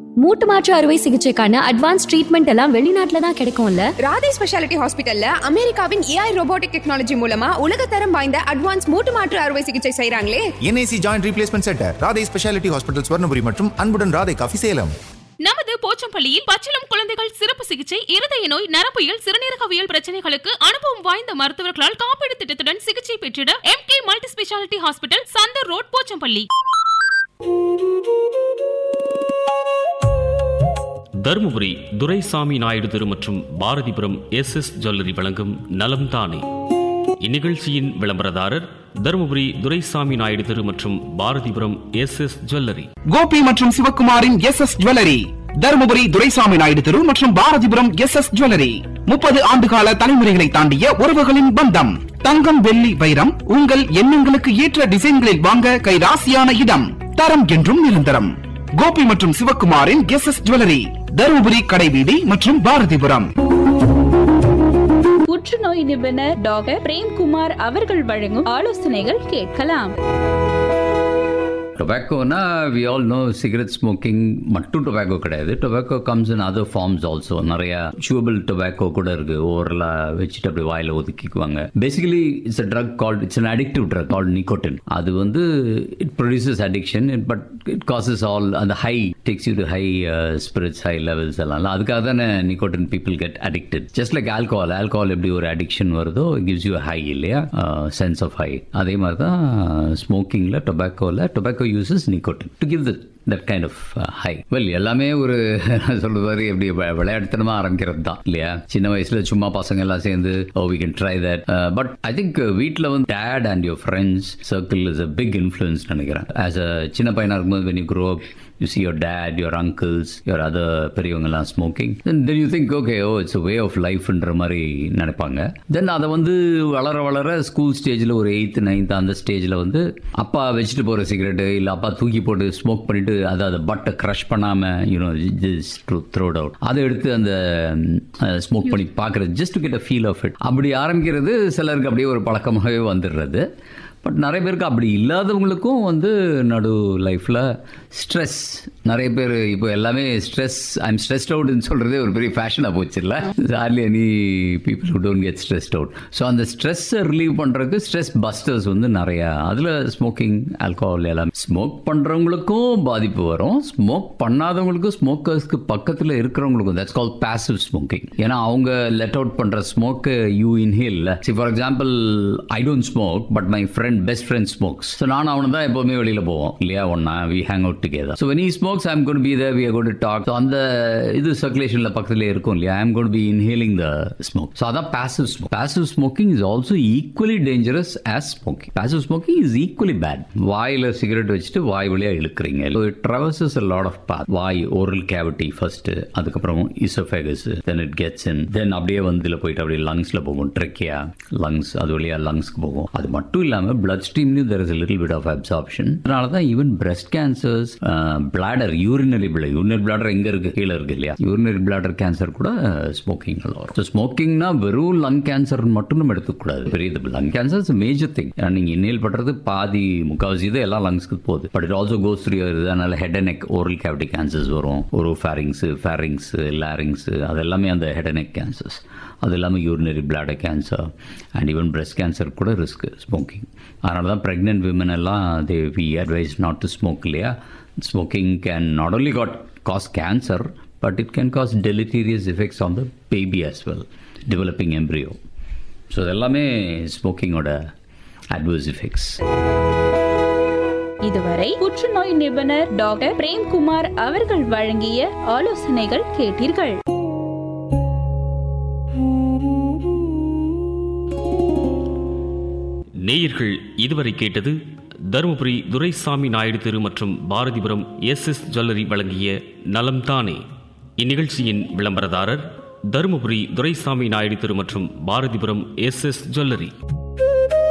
மூட்டு மாற்று அறுவை சிகிச்சைக்கான அட்வான்ஸ் ட்ரீட்மெண்ட் எல்லாம் வெளிநாட்டுல தான் கிடைக்கும்ல ராதே ஸ்பெஷாலிட்டி ஹாஸ்பிட்டல்ல அமெரிக்காவின் ஏஐ ரோபோட்டிக் டெக்னாலஜி மூலமா உலகத்தரம் வாய்ந்த அட்வான்ஸ் மூட்டு மாற்று அறுவை சிகிச்சை செய்றாங்களே NIC joint replacement centre Radhai speciality hospital Swarnapuri மற்றும் அன்புடன் ராதை காஃபி சேலம் நமது போச்சம்பள்ளியில் பச்சிளம் குழந்தைகள் சிறப்பு சிகிச்சை இருதய நோய் நரம்பியல் சிறுநீரகவியல் பிரச்சனைகளுக்கு அனுபவம் வாய்ந்த மருத்துவர்களால் காப்பீடு திட்டத்துடன் சிகிச்சை பெற்றிட M K multi speciality hospital Chandar road Pochampalli Dharmapuri Duraisamy Naidu தெரு மற்றும் பாரதிபுரம் எஸ் எஸ் ஜுவல்லரி வழங்கும் நலம் தானே இந்நிகழ்ச்சியின் விளம்பரதாரர் தருமபுரி துரைசாமி நாயுடு தெரு மற்றும் Bharathipuram S S jewellery Gopi மற்றும் சிவக்குமாரின் S S jewellery Dharmapuri Duraisamy Naidu தெரு மற்றும் பாரதிபுரம் எஸ் எஸ் ஜுவல்லரி முப்பது ஆண்டுகால தலைமுறைகளை தாண்டிய உறவுகளின் பந்தம் தங்கம் வெள்ளி வைரம் உங்கள் எண்ணங்களுக்கு ஏற்ற டிசைன்களில் வாங்க கைராசியான இடம் தரம் என்றும் நிரந்தரம் கோபி மற்றும் சிவக்குமாரின் எஸ் எஸ் ஜுவல்லரி தருமபுரி கடைவீதி மற்றும் பாரதிபுரம் புற்றுநோய் நிபுணர் டாக்டர் பிரேம்குமார் அவர்கள் வழங்கும் ஆலோசனைகள் கேட்கலாம் டொபாக்கோனா we all know cigarette smoking மட்டும் டொபாக்கோ கிடையாது tobacco comes in other forms also நிறைய சூவபிள் டொபாக்கோ கூட இருக்கு ஓவரலாக வச்சுட்டு அப்படி வாயில ஒதுக்கிக்குவாங்க basically it's a drug called it's an addictive drug called nicotine அது வந்து it produces addiction but it causes all அந்த high takes you to high spirits high levels எல்லாம் அதுக்காக தானே nicotine people get addicted just like alcohol alcohol எப்படி ஒரு addiction வருதோ gives you high இல்லையா சென்ஸ் ஆஃப் ஹை அதே மாதிரி தான் ஸ்மோக்கிங்கில் டொபாக்கோவில் tobacco uses nicotine to give the that kind of high well எல்லாமே ஒரு சொல்றது மாதிரி எப்படி வ- விளையாட்டுத்தனமா ஆரம்பிக்கிறது தான் இல்லையா சின்ன வயசுல சும்மா பசங்க எல்லாம் சேர்ந்து oh we can try that but I think வீட்டில் வந்து dad and your friends circle is a big influence நினைக்கிறேன் ஆஸ் அ சின்ன பையனா இருக்கும்போது when you grow up you see your dad your uncles your other பெரியவங்கலாம் smoking then then you think okay oh it's a way of lifeன்ற மாதிரி நினைப்பாங்க தென் அதை வந்து வளர வளர ஸ்கூல் ஸ்டேஜில் ஒரு எயித்து நைன்த் அந்த ஸ்டேஜில் வந்து அப்பா வச்சுட்டு போகிற சிகரெட்டு இல்லை அப்பா தூக்கி போட்டு ஸ்மோக் பண்ணிட்டு அதை அதை பட்டை க்ரஷ் பண்ணாமல் யூனோ த்ரோட் அவுட் அதை எடுத்து அந்த ஸ்மோக் பண்ணி பார்க்குறது just to get a feel of it அப்படி ஆரம்பிக்கிறது சிலருக்கு அப்படியே ஒரு பழக்கமாகவே வந்துடுறது பட் நிறைய பேருக்கு அப்படி இல்லாதவங்களுக்கும் வந்து நடு லைஃப்பில் ஸ்ட்ரெஸ் நிறைய பேர் இப்போ எல்லாமே ஸ்ட்ரெஸ் ஐம் ஸ்ட்ரெஸ்ட் அவுட்னு சொல்கிறதே ஒரு பெரிய ஃபேஷனாக போச்சு இல்லை hardly any people who don't get stressed out so அந்த ஸ்ட்ரெஸ்ஸை ரிலீவ் பண்ணுறதுக்கு ஸ்ட்ரெஸ் பஸ்டர்ஸ் வந்து நிறையா அதில் ஸ்மோக்கிங் ஆல்கோஹால் எல்லாம் ஸ்மோக் பண்ணுறவங்களுக்கும் பாதிப்பு வரும் ஸ்மோக் பண்ணாதவங்களுக்கும் ஸ்மோக்கர்ஸ்க்கு பக்கத்தில் இருக்கிறவங்களுக்கும் தட்ஸ் கால் பாசிவ் ஸ்மோக்கிங் ஏன்னா அவங்க லெட் அவுட் பண்ணுற smoke you inhale see for example I don't smoke but my friend best friend smokes so நானும் அவனு தான் எப்போவுமே வெளியில் போவோம் இல்லையா ஒன்னா we hang out together so when he smokes I'm gonna be there we going to talk so அந்த இது சர்க்குலேஷனில் பக்கத்துலேயே இருக்கும் இல்லையா I'm gonna be inhaling the smoke so அதான் passive smoke passive smoking is also equally dangerous as smoking passive smoking is equally bad வாயில் cigarette வச்சுட்டு வாய் வழியாக இழுக்கிறீங்க so it travels a lot of path வாய் ஓரல் கேவிட்டி ஃபர்ஸ்ட் அதுக்கப்புறம் oesophagus then it gets in then அப்படியே வந்து இதில் போயிட்டு அப்படியே லங்ஸில் போகும் ட்ரெக்கியா லங்ஸ் அது வழியா லங்ஸ்க்கு போகும் அது மட்டும் இல்லாமல் பிளட் ஸ்ட்ரீம்லையும் there is little bit of absorption அதனால தான் even breast cancers bladder urinary blood urinary bladder எங்க இருக்கு கீழே இருக்கு இல்லையா யூரினரி பிளாடர் கேன்சர் கூட ஸ்மோக்கிங் வரும் ஸோ ஸ்மோக்கிங்னா வெறும் லங் கேன்சர் மட்டும் நம்ம எடுத்துக்கூடாது பெரிய lung cancer is major thing ஏன்னா நீங்க இன்னேல் பண்றது பாதி முக்கால்வாசி இது எல்லாம் லங்ஸ்க்கு போகுது but it also goes through அதனால head and neck oral cavity cancers வரும் ஒரு ஃபேரிங்ஸ் ஃபேரிங்ஸ் லேரிங்ஸ் அது எல்லாமே அந்த ஹெட் அண்ட் நெக் கேன்சர்ஸ் அது இல்லாமல் urinary bladder cancer and even breast cancer கூட ரிஸ்க் ஸ்மோக்கிங் அதனால தான் ப்ரெக்னென்ட் விமன் எல்லாம் they we advise not to smoke இல்லையா smoking can not only cause cause cancer but it can cause deleterious effects on the baby as well developing embryo so இதெல்லாமே ஸ்மோக்கிங்கோட adverse effects இதுவரை புற்றுநோய் நிபுணர் doctor Premkumar அவர்கள் வழங்கிய ஆலோசனைகள் கேட்டீர்கள் நேயர்கள் இதுவரை கேட்டது தருமபுரி துரைசாமி நாயுடு தெரு மற்றும் பாரதிபுரம் எஸ் எஸ் ஜுவல்லரி வழங்கிய நலம் தானே இந்நிகழ்ச்சியின் விளம்பரதாரர் தருமபுரி துரைசாமி நாயுடு தெரு மற்றும் பாரதிபுரம் எஸ் எஸ் ஜுவல்லரி